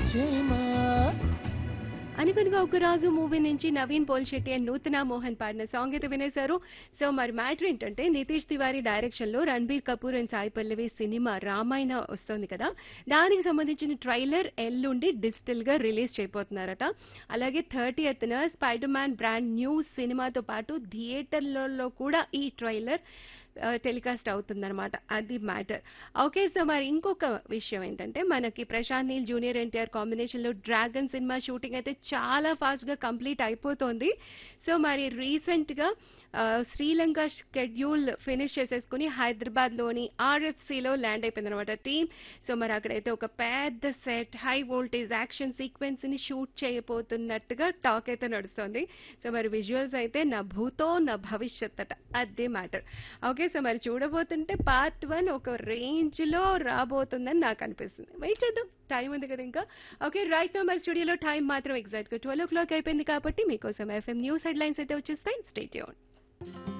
వచ్చేమా అనుకునగా ఒక రాజు మూవీ నుంచి నవీన్ పోల్శెట్టి అండ్ నూతన మోహన్ పాడిన సాంగ్ అయితే వినేశారు సో మరి మ్యాటర్ ఏంటంటే నితీష్ తివారీ డైరెక్షన్ లో రణబీర్ కపూర్ అండ్ సాయి పల్లవి సినిమా రామాయణ వస్తోంది కదా దానికి సంబంధించిన ట్రైలర్ ఎల్లుండి డిజిటల్ గా రిలీజ్ చేయబోతున్నారట అలాగే థర్టీ ఎత్న స్పైడర్ మ్యాన్ బ్రాండ్ న్యూ సినిమాతో పాటు థియేటర్లలో కూడా ఈ ట్రైలర్ టెలికాస్ట్ అవుతుందన్నమాట అది మ్యాటర్ ఓకే సో మరి ఇంకొక విషయం ఏంటంటే మనకి ప్రశాంత్ నీల్ జూనియర్ ఎన్టీఆర్ కాంబినేషన్ లో డ్రాగన్ సినిమా షూటింగ్ అయితే చాలా ఫాస్ట్ గా కంప్లీట్ అయిపోతోంది సో మరి రీసెంట్ గా ఆ, శ్రీలంక షెడ్యూల్ ఫినిష్ చేసేసుకుని హైదరాబాద్ లోని RFC లో ల్యాండ్ అయిపోయింది అనమాట టీమ్ సో మరి అక్కడైతే ఒక పెద్ద set high voltage action sequence ని షూట్ చేయబోతున్నట్టుగా టాక్ అయితే నడుస్తోంది సో మరి విజువల్స్ అయితే నా భూతో నా భవిష్యత్ అట అదే మ్యాటర్ ఓకే సో మరి చూడబోతుంటే పార్ట్ వన్ ఒక రేంజ్ లో రాబోతుందని నాకు అనిపిస్తుంది వెయిట్ చేద్దాం టైం ఉంది కదా ఇంకా ఓకే రైట్ నో మరి స్టూడియోలో టైం మాత్రం ఎగ్జాక్ట్ గా ట్వెల్వ్ ఓ క్లాక్ అయిపోయింది కాబట్టి మీకోసం ఎఫ్ఎం న్యూస్ హెడ్ లైన్స్ అయితే వచ్చేస్తాయి స్టేట్